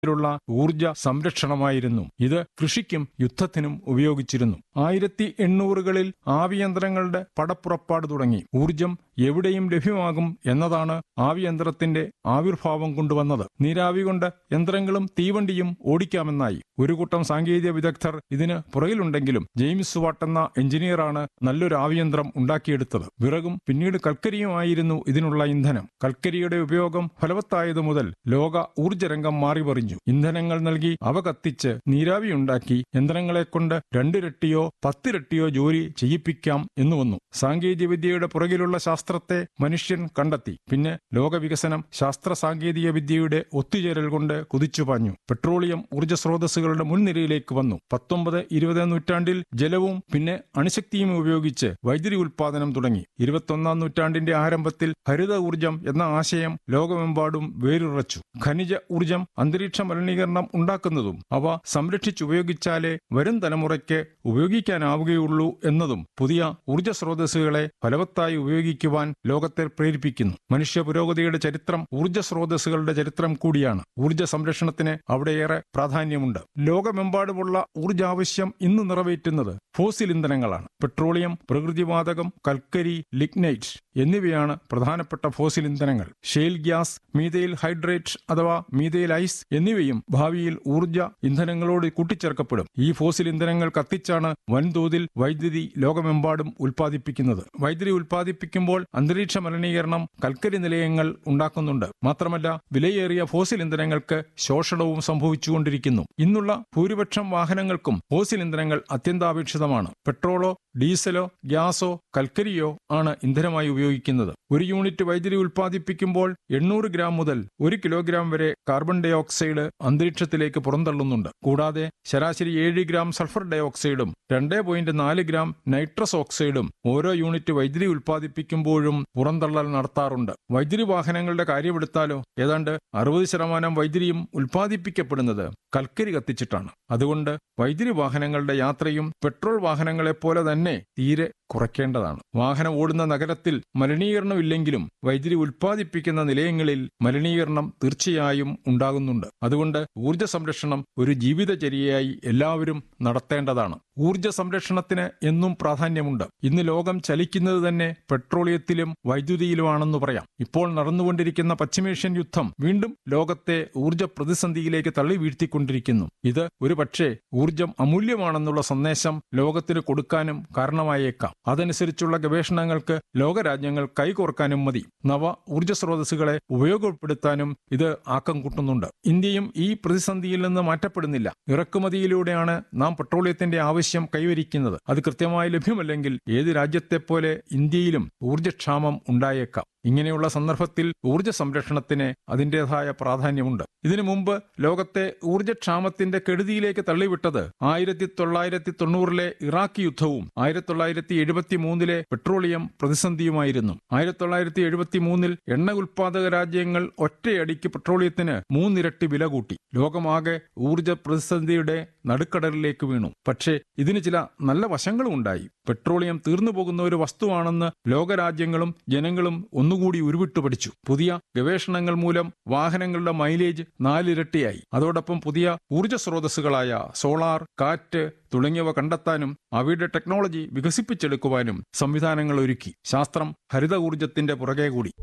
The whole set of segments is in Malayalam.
ത്തിലുള്ള ഊർജ സംരക്ഷണമായിരുന്നു ഇത് കൃഷിക്കും യുദ്ധത്തിനും ഉപയോഗിച്ചിരുന്നു ആയിരത്തി എണ്ണൂറുകളിൽ ആവിയന്ത്രങ്ങളുടെ പടപ്പുറപ്പാട് തുടങ്ങി ഊർജം എവിടെയും ലഭ്യമാകും എന്നതാണ് ആവിയന്ത്രത്തിന്റെ ആവിർഭാവം കൊണ്ടുവന്നത് നീരാവി കൊണ്ട് യന്ത്രങ്ങളും തീവണ്ടിയും ഓടിക്കാമെന്നായി ഒരു കൂട്ടം സാങ്കേതിക വിദഗ്ധർ ഇതിന് പുറകിലുണ്ടെങ്കിലും ജെയിംസ് വാട്ട് എന്ന എഞ്ചിനീയറാണ് നല്ലൊരു ആവിയന്ത്രം ഉണ്ടാക്കിയെടുത്തത് വിറകും പിന്നീട് കൽക്കരിയുമായിരുന്നു ഇതിനുള്ള ഇന്ധനം കൽക്കരിയുടെ ഉപയോഗം ഫലവത്തായതു മുതൽ ലോക ഊർജ്ജരംഗം മാറിമറിഞ്ഞു ഇന്ധനങ്ങൾ നൽകി അവ കത്തിച്ച് നീരാവി ഉണ്ടാക്കി യന്ത്രങ്ങളെ കൊണ്ട് രണ്ടിരട്ടിയോ പത്തിരട്ടിയോ ജോലി ചെയ്യിപ്പിക്കാം എന്ന് വന്നു സാങ്കേതികവിദ്യയുടെ പുറകിലുള്ള ശാസ്ത്രത്തെ മനുഷ്യൻ കണ്ടെത്തി പിന്നെ ലോകവികസനം ശാസ്ത്ര സാങ്കേതിക വിദ്യയുടെ ഒത്തുചേരൽ കൊണ്ട് കുതിച്ചു പാഞ്ഞു പെട്രോളിയം ഊർജ്ജ സ്രോതസ്സുകളുടെ മുൻനിരയിലേക്ക് വന്നു പത്തൊമ്പത് ഇരുപത് നൂറ്റാണ്ടിൽ ജലവും പിന്നെ അണുശക്തിയും ഉപയോഗിച്ച് വൈദ്യുതി ഉൽപാദനം തുടങ്ങി ഇരുപത്തൊന്നാം നൂറ്റാണ്ടിന്റെ ആരംഭത്തിൽ ഹരിത ഊർജം എന്ന ആശയം ലോകമെമ്പാടും വേരുറച്ചു ഖനിജ ഊർജം അന്തരീക്ഷ മലിനീകരണം ഉണ്ടാക്കുന്നതും അവ സംരക്ഷിച്ചുപയോഗിച്ചാലേ വരും തലമുറയ്ക്ക് ഉപയോഗിക്കാനാവുകയുള്ളൂ എന്നതും പുതിയ ഊർജ സ്രോതസ്സുകളെ ഫലവത്തായി ഉപയോഗിക്കുവാൻ ലോകത്തെ പ്രേരിപ്പിക്കുന്നു മനുഷ്യ പുരോഗതിയുടെ ചരിത്രം ഊർജ സ്രോതസ്സുകളുടെ ചരിത്രം കൂടിയാണ് ഊർജ സംരക്ഷണത്തിന് അവിടെയേറെ പ്രാധാന്യമുണ്ട് ലോകമെമ്പാടുമുള്ള ഊർജാവശ്യം ഇന്ന് നിറവേറ്റുന്നത് ഫോസിൽ ഇന്ധനങ്ങളാണ് പെട്രോളിയം പ്രകൃതിവാതകം കൽക്കരി ലിഗ്നൈറ്റ് എന്നിവയാണ് പ്രധാനപ്പെട്ട ഫോസിൽ ഇന്ധനങ്ങൾ ഷെയിൽ ഗ്യാസ് മീതയിൽ ഹൈഡ്രേറ്റ് അഥവാ മീതയിൽ ഐസ് എന്നിവയും ഭാവിയിൽ ഊർജ ഇന്ധനങ്ങളോട് കൂട്ടിച്ചേർക്കപ്പെടും ഈ ഫോസിൽ ഇന്ധനങ്ങൾ കത്തിച്ചാണ് വൻതോതിൽ വൈദ്യുതി ലോകമെമ്പാടും ഉൽപ്പാദിപ്പിക്കുന്നത് വൈദ്യുതി ഉൽപ്പാദിപ്പിക്കുമ്പോൾ അന്തരീക്ഷ മലിനീകരണം കൽക്കരി നിലയങ്ങൾ ഉണ്ടാക്കുന്നുണ്ട് മാത്രമല്ല വിലയേറിയ ഫോസിൽ ഇന്ധനങ്ങൾക്ക് ശോഷണവും സംഭവിച്ചുകൊണ്ടിരിക്കുന്നു ഇന്നുള്ള ഭൂരിപക്ഷം വാഹനങ്ങൾക്കും ഫോസിൽ ഇന്ധനങ്ങൾ അത്യന്താപേക്ഷിതമാണ് പെട്രോളോ ഡീസലോ ഗ്യാസോ കൽക്കരിയോ ആണ് ഇന്ധനമായി ഉപയോഗിക്കുന്നത് ഒരു യൂണിറ്റ് വൈദ്യുതി ഉൽപ്പാദിപ്പിക്കുമ്പോൾ എണ്ണൂറ് ഗ്രാം മുതൽ ഒരു കിലോഗ്രാം വരെ കാർബൺ ഡൈ ഓക്സൈഡ് അന്തരീക്ഷത്തിലേക്ക് പുറന്തള്ളുന്നുണ്ട് കൂടാതെ ശരാശരി ഏഴ് ഗ്രാം സൾഫർ ഡൈ ഓക്സൈഡും രണ്ട് പോയിന്റ് നാല് ഗ്രാം നൈട്രസ് ഓക്സൈഡും ഓരോ യൂണിറ്റ് വൈദ്യുതി ഉൽപ്പാദിപ്പിക്കുമ്പോഴും പുറന്തള്ളൽ നടത്താറുണ്ട് വൈദ്യുതി വാഹനങ്ങളുടെ കാര്യമെടുത്താലോ ഏതാണ്ട് അറുപത് ശതമാനം വൈദ്യുതിയും ഉൽപ്പാദിപ്പിക്കപ്പെടുന്നത് കൽക്കരി കത്തിച്ചിട്ടാണ് അതുകൊണ്ട് വൈദ്യുതി വാഹനങ്ങളുടെ യാത്രയും പെട്രോൾ വാഹനങ്ങളെപ്പോലെ തന്നെ തീരെ കുറയ്ക്കേണ്ടതാണ് വാഹനം ഓടുന്ന നഗരത്തിൽ മലിനീകരണമില്ലെങ്കിലും വൈദ്യുതി ഉൽപ്പാദിപ്പിക്കുന്ന നിലയങ്ങളിൽ മലിനീകരണം തീർച്ചയായും ഉണ്ടാകുന്നുണ്ട് അതുകൊണ്ട് ഊർജ സംരക്ഷണം ഒരു ജീവിതചര്യയായി എല്ലാവരും നടത്തേണ്ടതാണ് ഊർജ സംരക്ഷണത്തിന് എന്നും പ്രാധാന്യമുണ്ട് ഇന്ന് ലോകം ചലിക്കുന്നത് തന്നെ പെട്രോളിയത്തിലും വൈദ്യുതിയിലുമാണെന്ന് പറയാം ഇപ്പോൾ നടന്നുകൊണ്ടിരിക്കുന്ന പശ്ചിമേഷ്യൻ യുദ്ധം വീണ്ടും ലോകത്തെ ഊർജ പ്രതിസന്ധിയിലേക്ക് തള്ളി വീഴ്ത്തിക്കൊണ്ടിരിക്കുന്നു ഇത് ഒരു പക്ഷേ ഊർജം അമൂല്യമാണെന്നുള്ള സന്ദേശം ലോകത്തിന് കൊടുക്കാനും കാരണമായേക്കാം അതനുസരിച്ചുള്ള ഗവേഷണങ്ങൾക്ക് ലോകരാജ്യങ്ങൾ കൈകോർക്കാനും മതി നവ ഊർജ സ്രോതസ്സുകളെ ഉപയോഗപ്പെടുത്താനും ഇത് ആക്കം കൂട്ടുന്നുണ്ട് ഇന്ത്യയും ഈ പ്രതിസന്ധിയിൽ നിന്ന് മാറ്റപ്പെടുന്നില്ല ഇറക്കുമതിയിലൂടെയാണ് നാം പെട്രോളിയത്തിന്റെ ആവശ്യം കൈവരിക്കുന്നത് അത് കൃത്യമായി ലഭ്യമല്ലെങ്കിൽ ഏത് രാജ്യത്തെപ്പോലെ ഇന്ത്യയിലും ഊർജ്ജക്ഷാമം ഉണ്ടായേക്കാം ഇങ്ങനെയുള്ള സന്ദർഭത്തിൽ ഊർജ്ജ സംരക്ഷണത്തിന് അതിൻ്റെതായ പ്രാധാന്യമുണ്ട് ഇതിനു മുമ്പ് ലോകത്തെ ഊർജ്ജക്ഷാമത്തിന്റെ കെടുതിയിലേക്ക് തള്ളിവിട്ടത് ആയിരത്തി തൊള്ളായിരത്തി തൊണ്ണൂറിലെ ഇറാഖ് യുദ്ധവും ആയിരത്തി തൊള്ളായിരത്തി എഴുപത്തി മൂന്നിലെ പെട്രോളിയം പ്രതിസന്ധിയുമായിരുന്നു ആയിരത്തി തൊള്ളായിരത്തി എഴുപത്തി മൂന്നിൽ എണ്ണ ഉൽപാദക രാജ്യങ്ങൾ ഒറ്റയടിക്ക് പെട്രോളിയത്തിന് മൂന്നിരട്ടി വില കൂട്ടി ലോകമാകെ ഊർജ്ജ പ്രതിസന്ധിയുടെ നടുക്കടലിലേക്ക് വീണു പക്ഷേ ഇതിന് ചില നല്ല വശങ്ങളും ഉണ്ടായി പെട്രോളിയം തീർന്നു പോകുന്ന ഒരു വസ്തുവാണെന്ന് ലോകരാജ്യങ്ങളും ജനങ്ങളും ഒന്നുകൂടി ഉരുവിട്ടു പഠിച്ചു പുതിയ ഗവേഷണങ്ങൾ മൂലം വാഹനങ്ങളുടെ മൈലേജ് നാലിരട്ടിയായി അതോടൊപ്പം പുതിയ ഊർജ്ജ സ്രോതസ്സുകളായ സോളാർ കാറ്റ് തുടങ്ങിയവ കണ്ടെത്താനും അവയുടെ ടെക്നോളജി വികസിപ്പിച്ചെടുക്കുവാനും സംവിധാനങ്ങൾ ഒരുക്കി ശാസ്ത്രം ഹരിത ഊർജത്തിന്റെ പുറകെ കൂടി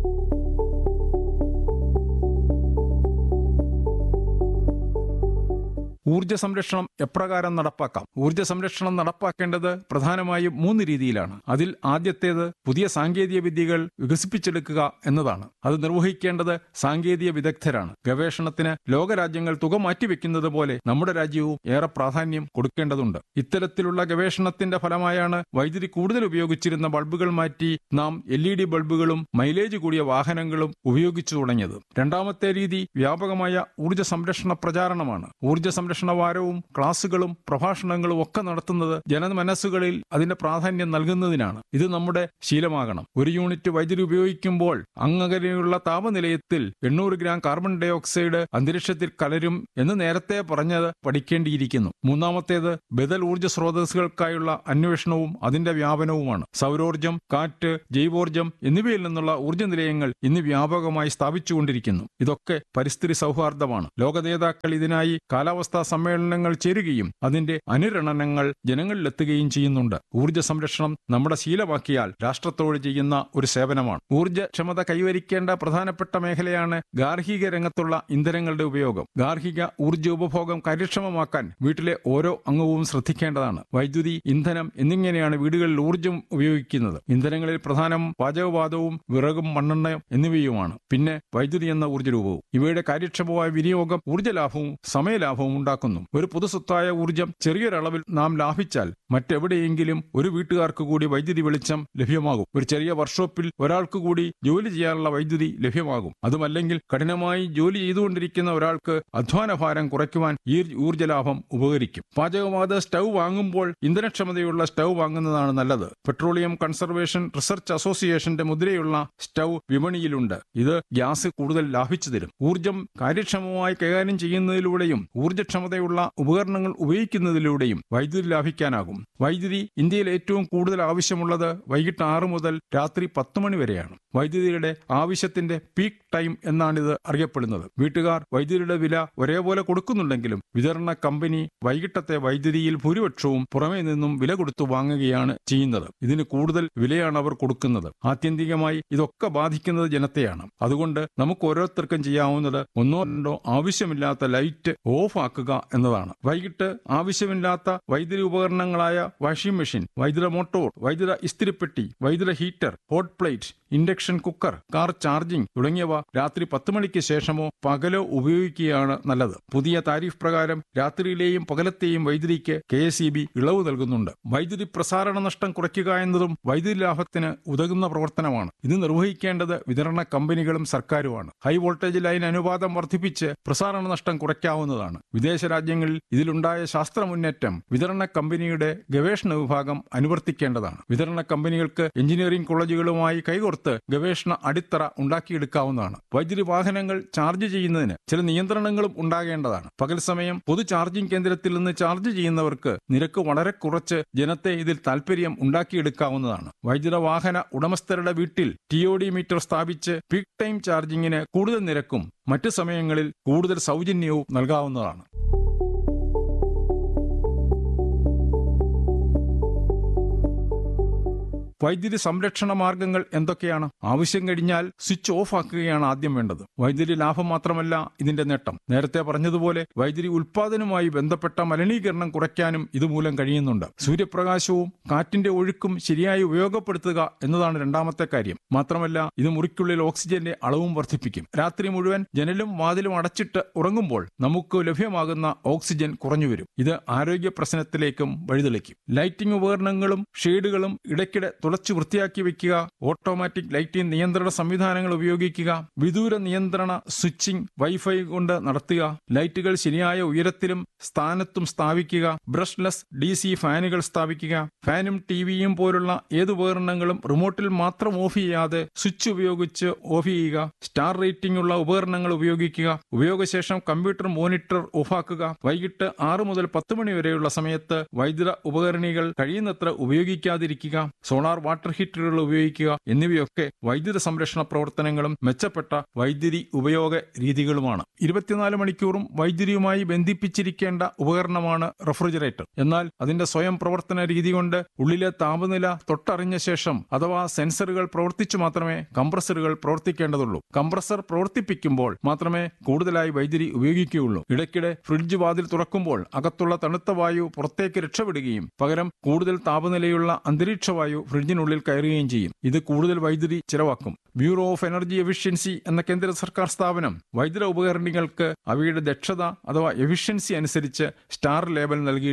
ഊർജ്ജ സംരക്ഷണം എപ്രകാരം നടപ്പാക്കാം ഊർജ്ജ സംരക്ഷണം നടപ്പാക്കേണ്ടത് പ്രധാനമായും മൂന്ന് രീതിയിലാണ് അതിൽ ആദ്യത്തേത് പുതിയ സാങ്കേതിക വിദ്യകൾ വികസിപ്പിച്ചെടുക്കുക എന്നതാണ് അത് നിർവഹിക്കേണ്ടത് സാങ്കേതിക വിദഗ്ധരാണ് ഗവേഷണത്തിന് ലോകരാജ്യങ്ങൾ തുക മാറ്റിവെക്കുന്നത് പോലെ നമ്മുടെ രാജ്യവും ഏറെ പ്രാധാന്യം കൊടുക്കേണ്ടതുണ്ട് ഇത്തരത്തിലുള്ള ഗവേഷണത്തിന്റെ ഫലമായാണ് വൈദ്യുതി കൂടുതൽ ഉപയോഗിച്ചിരുന്ന ബൾബുകൾ മാറ്റി നാം എൽ ഇ ഡി ബൾബുകളും മൈലേജ് കൂടിയ വാഹനങ്ങളും ഉപയോഗിച്ചു തുടങ്ങിയത് രണ്ടാമത്തെ രീതി വ്യാപകമായ ഊർജ്ജ സംരക്ഷണ പ്രചാരണമാണ് ഊർജ്ജ സംരക്ഷണ പ്രഭാഷണ വാരവും ക്ലാസുകളും പ്രഭാഷണങ്ങളും ഒക്കെ നടത്തുന്നത് ജനമനസ്സുകളിൽ അതിന്റെ പ്രാധാന്യം നൽകുന്നതിനാണ് ഇത് നമ്മുടെ ശീലമാകണം ഒരു യൂണിറ്റ് വൈദ്യുതി ഉപയോഗിക്കുമ്പോൾ അങ്ങകലെയുള്ള താപനിലയത്തിൽ എണ്ണൂറ് ഗ്രാം കാർബൺ ഡൈ ഓക്സൈഡ് അന്തരീക്ഷത്തിൽ കലരും എന്ന് നേരത്തെ പറഞ്ഞത് പഠിക്കേണ്ടിയിരിക്കുന്നു മൂന്നാമത്തേത് ബദൽ ഊർജ്ജ സ്രോതസ്സുകൾക്കായുള്ള അന്വേഷണവും അതിന്റെ വ്യാപനവുമാണ് സൗരോർജ്ജം കാറ്റ് ജൈവോർജ്ജം എന്നിവയിൽ നിന്നുള്ള ഊർജ്ജ നിലയങ്ങൾ ഇന്ന് വ്യാപകമായി സ്ഥാപിച്ചുകൊണ്ടിരിക്കുന്നു ഇതൊക്കെ പരിസ്ഥിതി സൗഹാർദ്ദമാണ് ലോക നേതാക്കൾ ഇതിനായി കാലാവസ്ഥാ സമ്മേളനങ്ങൾ ചേരുകയും അതിന്റെ അനുരണനങ്ങൾ ജനങ്ങളിലെത്തുകയും ചെയ്യുന്നുണ്ട് ഊർജ്ജ സംരക്ഷണം നമ്മുടെ ശീലമാക്കിയാൽ രാഷ്ട്രത്തോട് ചെയ്യുന്ന ഒരു സേവനമാണ് ഊർജ്ജക്ഷമത കൈവരിക്കേണ്ട പ്രധാനപ്പെട്ട മേഖലയാണ് ഗാർഹിക രംഗത്തുള്ള ഇന്ധനങ്ങളുടെ ഉപയോഗം ഗാർഹിക ഊർജ്ജ ഉപഭോഗം കാര്യക്ഷമമാക്കാൻ വീട്ടിലെ ഓരോ അംഗവും ശ്രദ്ധിക്കേണ്ടതാണ് വൈദ്യുതി ഇന്ധനം എന്നിങ്ങനെയാണ് വീടുകളിൽ ഊർജ്ജം ഉപയോഗിക്കുന്നത് ഇന്ധനങ്ങളിൽ പ്രധാനം പാചകവാതവും വിറകും മണ്ണെണ്ണയും എന്നിവയുമാണ് പിന്നെ വൈദ്യുതി എന്ന ഊർജ്ജരൂപവും ഇവയുടെ കാര്യക്ഷമമായ വിനിയോഗം ഊർജ്ജ ലാഭവും സമയലാഭവും ഉണ്ടാക്കുന്നു ഒരു പൊതുസ്വത്തായ ഊർജ്ജം ചെറിയൊരളവിൽ നാം ലാഭിച്ചാൽ മറ്റെവിടെയെങ്കിലും ഒരു വീട്ടുകാർക്ക് കൂടി വൈദ്യുതി വെളിച്ചം ലഭ്യമാകും ഒരു ചെറിയ വർക്ക്ഷോപ്പിൽ ഒരാൾക്ക് കൂടി ജോലി ചെയ്യാനുള്ള വൈദ്യുതി ലഭ്യമാകും അതുമല്ലെങ്കിൽ കഠിനമായി ജോലി ചെയ്തുകൊണ്ടിരിക്കുന്ന ഒരാൾക്ക് അധ്വാന ഭാരം കുറയ്ക്കുവാൻ ഈ ഊർജ്ജ ലാഭം ഉപകരിക്കും പാചകവാത സ്റ്റൗ വാങ്ങുമ്പോൾ ഇന്ധനക്ഷമതയുള്ള സ്റ്റൗ വാങ്ങുന്നതാണ് നല്ലത് പെട്രോളിയം കൺസർവേഷൻ റിസർച്ച് അസോസിയേഷന്റെ മുദ്രയുള്ള സ്റ്റൗ വിപണിയിലുണ്ട് ഇത് ഗ്യാസ് കൂടുതൽ ലാഭിച്ചു തരും ഊർജ്ജം കാര്യക്ഷമമായി കൈകാര്യം ചെയ്യുന്നതിലൂടെയും ഊർജ്ജക്ഷമതയുള്ള ഉപകരണങ്ങൾ ഉപയോഗിക്കുന്നതിലൂടെയും വൈദ്യുതി ലാഭിക്കാനാകും വൈദ്യുതി ഇന്ത്യയിൽ ഏറ്റവും കൂടുതൽ ആവശ്യമുള്ളത് വൈകിട്ട് ആറ് മുതൽ രാത്രി പത്ത് മണി വരെയാണ് വൈദ്യുതിയുടെ ആവശ്യത്തിന്റെ പീക്ക് ടൈം എന്നാണിത് അറിയപ്പെടുന്നത് വീട്ടുകാർ വൈദ്യുതിയുടെ വില ഒരേപോലെ കൊടുക്കുന്നുണ്ടെങ്കിലും വിതരണ കമ്പനി വൈകിട്ടത്തെ വൈദ്യുതിയിൽ ഭൂരിപക്ഷവും പുറമേ നിന്നും വില കൊടുത്തു വാങ്ങുകയാണ് ചെയ്യുന്നത് ഇതിന് കൂടുതൽ വിലയാണ് അവർ കൊടുക്കുന്നത് ആത്യന്തികമായി ഇതൊക്കെ ബാധിക്കുന്നത് ജനത്തെയാണ് അതുകൊണ്ട് നമുക്ക് ഓരോരുത്തർക്കും ചെയ്യാവുന്നത് ഒന്നോ രണ്ടോ ആവശ്യമില്ലാത്ത ലൈറ്റ് ഓഫ് ആക്കുക എന്നതാണ് വൈകിട്ട് ആവശ്യമില്ലാത്ത വൈദ്യുതി ഉപകരണങ്ങളായ വാഷിംഗ് മെഷീൻ വൈദ്യുത മോട്ടോർ വൈദ്യുത ഇസ്തിരിപ്പെട്ടി വൈദ്യുത heater hot plate induction cooker car charging തുടങ്ങിയവ രാത്രി പത്ത് മണിക്ക് ശേഷമോ പകലോ ഉപയോഗിക്കുകയാണ് നല്ലത് പുതിയ താരിഫ് പ്രകാരം രാത്രിയിലെയും പകലത്തെയും വൈദ്യുതിക്ക് കെ എസ് ഇളവ് നൽകുന്നുണ്ട് വൈദ്യുതി പ്രസാരണ നഷ്ടം കുറയ്ക്കുക എന്നതും വൈദ്യുതി ലാഭത്തിന് ഉതകുന്ന പ്രവർത്തനമാണ് ഇത് നിർവഹിക്കേണ്ടത് വിതരണ കമ്പനികളും സർക്കാരുമാണ് ഹൈ വോൾട്ടേജ് ലൈൻ അനുപാതം വർദ്ധിപ്പിച്ച് പ്രസാരണ നഷ്ടം കുറയ്ക്കാവുന്നതാണ് വിദേശ രാജ്യങ്ങളിൽ ഇതിലുണ്ടായ ശാസ്ത്ര മുന്നേറ്റം വിതരണ കമ്പനിയുടെ ഗവേഷണ വിഭാഗം അനുവർത്തിക്കേണ്ടതാണ് വിതരണ കമ്പനികൾക്ക് എഞ്ചിനീയറിംഗ് കോളേജുകളുമായി കൈകോർത്ത് ഗവേഷണ അടിത്തറ ഉണ്ടാക്കിയെടുക്കാവുന്നതാണ് വൈദ്യുതി വാഹനങ്ങൾ ചാർജ് ചെയ്യുന്നതിന് ചില നിയന്ത്രണങ്ങളും ഉണ്ടാകേണ്ടതാണ് പകൽ സമയം പൊതു ചാർജിംഗ് കേന്ദ്രത്തിൽ നിന്ന് ചാർജ് ചെയ്യുന്നവർക്ക് നിരക്ക് വളരെ കുറച്ച് ജനത്തെ ഇതിൽ താൽപര്യം ഉണ്ടാക്കിയെടുക്കാവുന്നതാണ് വൈദ്യുത വാഹന ഉടമസ്ഥരുടെ വീട്ടിൽ ടി ഒ ഡി മീറ്റർ സ്ഥാപിച്ച് പീക്ക് ടൈം ചാർജിങ്ങിന് കൂടുതൽ നിരക്കും മറ്റു സമയങ്ങളിൽ കൂടുതൽ സൗജന്യവും നൽകാവുന്നതാണ് വൈദ്യുതി സംരക്ഷണ മാർഗങ്ങൾ എന്തൊക്കെയാണ് ആവശ്യം കഴിഞ്ഞാൽ സ്വിച്ച് ഓഫ് ആക്കുകയാണ് ആദ്യം വേണ്ടത് വൈദ്യുതി ലാഭം മാത്രമല്ല ഇതിന്റെ നേട്ടം നേരത്തെ പറഞ്ഞതുപോലെ വൈദ്യുതി ഉൽപാദനവുമായി ബന്ധപ്പെട്ട മലിനീകരണം കുറയ്ക്കാനും ഇതുമൂലം കഴിയുന്നുണ്ട് സൂര്യപ്രകാശവും കാറ്റിന്റെ ഒഴുക്കും ശരിയായി ഉപയോഗപ്പെടുത്തുക എന്നതാണ് രണ്ടാമത്തെ കാര്യം മാത്രമല്ല ഇത് മുറിക്കുള്ളിൽ ഓക്സിജന്റെ അളവും വർദ്ധിപ്പിക്കും രാത്രി മുഴുവൻ ജനലും വാതിലും അടച്ചിട്ട് ഉറങ്ങുമ്പോൾ നമുക്ക് ലഭ്യമാകുന്ന ഓക്സിജൻ കുറഞ്ഞുവരും ഇത് ആരോഗ്യ പ്രശ്നത്തിലേക്കും വഴിതെളിക്കും ലൈറ്റിംഗ് ഉപകരണങ്ങളും ഷെയ്ഡുകളും ഇടയ്ക്കിടെ തുടച്ചു വൃത്തിയാക്കി വെക്കുക ഓട്ടോമാറ്റിക് ലൈറ്റിംഗ് നിയന്ത്രണ സംവിധാനങ്ങൾ ഉപയോഗിക്കുക വിദൂര നിയന്ത്രണ സ്വിച്ചിംഗ് വൈഫൈ കൊണ്ട് നടത്തുക ലൈറ്റുകൾ ശരിയായ ഉയരത്തിലും സ്ഥാനത്തും സ്ഥാപിക്കുക ബ്രഷ്ലെസ് ഡി സി ഫാനുകൾ സ്ഥാപിക്കുക ഫാനും ടിവിയും പോലുള്ള ഏത് ഉപകരണങ്ങളും റിമോട്ടിൽ മാത്രം ഓഫ് ചെയ്യാതെ സ്വിച്ച് ഉപയോഗിച്ച് ഓഫ് ചെയ്യുക സ്റ്റാർ റേറ്റിംഗ് ഉള്ള ഉപകരണങ്ങൾ ഉപയോഗിക്കുക ഉപയോഗശേഷം കമ്പ്യൂട്ടർ മോണിറ്റർ ഓഫാക്കുക വൈകിട്ട് ആറ് മുതൽ പത്ത് മണി വരെയുള്ള സമയത്ത് വൈദ്യുത ഉപകരണികൾ കഴിയുന്നത്ര ഉപയോഗിക്കാതിരിക്കുക സോളാർ വാട്ടർ ഹീറ്ററുകൾ ഉപയോഗിക്കുക എന്നിവയൊക്കെ വൈദ്യുത സംരക്ഷണ പ്രവർത്തനങ്ങളും മെച്ചപ്പെട്ട വൈദ്യുതി ഉപയോഗ രീതികളുമാണ് ഇരുപത്തിനാല് മണിക്കൂറും വൈദ്യുതിയുമായി ബന്ധിപ്പിച്ചിരിക്കേണ്ട ഉപകരണമാണ് റെഫ്രിജറേറ്റർ എന്നാൽ അതിന്റെ സ്വയം പ്രവർത്തന രീതി കൊണ്ട് ഉള്ളിലെ താപനില തൊട്ടറിഞ്ഞ ശേഷം അഥവാ സെൻസറുകൾ പ്രവർത്തിച്ചു മാത്രമേ കംപ്രസറുകൾ പ്രവർത്തിക്കേണ്ടതുള്ളൂ കംപ്രസർ പ്രവർത്തിപ്പിക്കുമ്പോൾ മാത്രമേ കൂടുതലായി വൈദ്യുതി ഉപയോഗിക്കുകയുള്ളൂ ഇടയ്ക്കിടെ ഫ്രിഡ്ജ് വാതിൽ തുറക്കുമ്പോൾ അകത്തുള്ള തണുത്ത വായു പുറത്തേക്ക് രക്ഷപ്പെടുകയും പകരം കൂടുതൽ താപനിലയുള്ള അന്തരീക്ഷ വായു ഫ്രിഡ്ജിനുള്ളിൽ കയറുകയും ചെയ്യും ഇത് കൂടുതൽ വൈദ്യുതി ചിലവാക്കും ബ്യൂറോ ഓഫ് എനർജി എഫിഷ്യൻസി എന്ന കേന്ദ്ര സർക്കാർ സ്ഥാപനം വൈദ്യുത ഉപകരണങ്ങൾക്ക് അവയുടെ ദക്ഷത അഥവാ എഫിഷ്യൻസി അനുസരിച്ച് സ്റ്റാർ ലേബൽ നൽകിയിട്ടുണ്ട്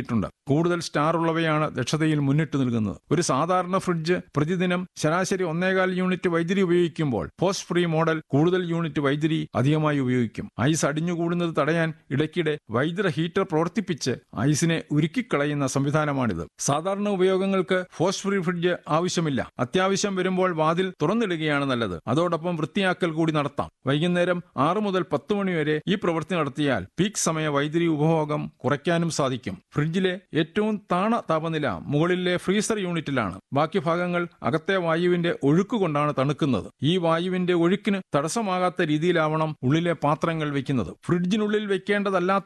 കൂടുതൽ സ്റ്റാർ ഉള്ളവയാണ് ദക്ഷതയിൽ മുന്നിട്ട് നിൽക്കുന്നത് ഒരു സാധാരണ ഫ്രിഡ്ജ് പ്രതിദിനം ശരാശരി ഒന്നേകാൽ യൂണിറ്റ് വൈദ്യുതി ഉപയോഗിക്കുമ്പോൾ പോസ്റ്റ് ഫ്രീ മോഡൽ കൂടുതൽ യൂണിറ്റ് വൈദ്യുതി അധികമായി ഉപയോഗിക്കും ഐസ് അടിഞ്ഞുകൂടുന്നത് തടയാൻ ഇടയ്ക്കിടെ വൈദ്യുത ഹീറ്റർ പ്രവർത്തിപ്പിച്ച് ഐസിനെ ഉരുക്കിക്കളയുന്ന സംവിധാനമാണിത് സാധാരണ ഉപയോഗങ്ങൾക്ക് പോസ്റ്റ് ഫ്രീ ഫ്രിഡ്ജ് ആവശ്യമില്ല അത്യാവശ്യം വരുമ്പോൾ വാതിൽ തുറന്നിടുകയാണ് നല്ലത് അതോടൊപ്പം വൃത്തിയാക്കൽ കൂടി നടത്താം വൈകുന്നേരം ആറ് മുതൽ പത്ത് മണി വരെ ഈ പ്രവൃത്തി നടത്തിയാൽ പീക്ക് സമയ വൈദ്യുതി ഉപഭോഗം കുറയ്ക്കാനും സാധിക്കും ഫ്രിഡ്ജിലെ ഏറ്റവും താണ താപനില മുകളിലെ ഫ്രീസർ യൂണിറ്റിലാണ് ബാക്കി ഭാഗങ്ങൾ അകത്തെ വായുവിന്റെ ഒഴുക്ക് കൊണ്ടാണ് തണുക്കുന്നത് ഈ വായുവിന്റെ ഒഴുക്കിന് തടസ്സമാകാത്ത രീതിയിലാവണം ഉള്ളിലെ പാത്രങ്ങൾ വെക്കുന്നത് ഫ്രിഡ്ജിനുള്ളിൽ വെക്കേണ്ടതല്ലാത്ത